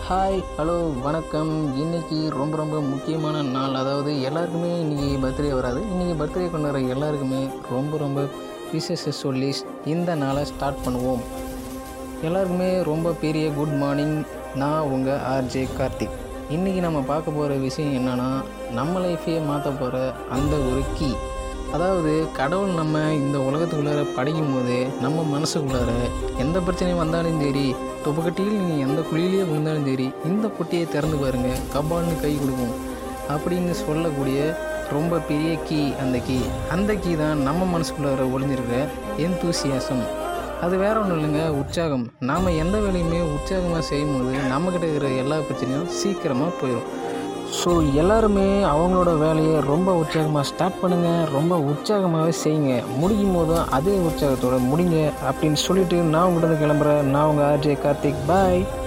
hi hello வணக்கம் இன்னைக்கு ரொம்ப ரொம்ப முக்கியமான நாள் அதாவது எல்லாருக்குமே இன்றைக்கி பர்த்டே வராது இன்றைக்கி பர்த்டே கொண்டாடுற எல்லாருக்குமே ரொம்ப ரொம்ப விசேஷ சொல்லி இந்த நாளை ஸ்டார்ட் பண்ணுவோம் எல்லாருக்குமே ரொம்ப பெரிய குட் மார்னிங் நான் உங்கள் ஆர்ஜே கார்த்திக் இன்றைக்கி நம்ம பார்க்க போகிற விஷயம் என்னென்னா நம்ம லைஃப்பையே மாற்ற போகிற அந்த ஒரு கீ அதாவது கடவுள் நம்ம இந்த உலகத்துக்குள்ளார படிக்கும் போது நம்ம மனசுக்குள்ளார எந்த பிரச்சனையும் வந்தாலும் சரி துப்பக்கட்டியில் நீங்கள் எந்த குழியிலேயே விழுந்தாலும் சரி இந்த பொட்டியை திறந்து பாருங்கள் கபால்னு கை கொடுக்கும் அப்படின்னு சொல்லக்கூடிய ரொம்ப பெரிய கீ அந்த கீ அந்த கீ தான் நம்ம மனசுக்குள்ளார ஒளிஞ்சிருக்கிற எந்தூசியாசம் அது வேற ஒன்றும் இல்லைங்க உற்சாகம் நாம் எந்த வேலையுமே உற்சாகமாக செய்யும்போது நம்மக்கிட்ட இருக்கிற எல்லா பிரச்சனையும் சீக்கிரமாக போயிடும் ஸோ எல்லாருமே அவங்களோட வேலையை ரொம்ப உற்சாகமாக ஸ்டார்ட் பண்ணுங்கள் ரொம்ப உற்சாகமாகவே செய்யுங்க முடிக்கும் போதும் அதே உற்சாகத்தோட முடிங்க அப்படின்னு சொல்லிட்டு நான் உங்கள்கிட்ட கிளம்புறேன் நான் உங்கள் ஆர்ஜே கார்த்திக் பாய்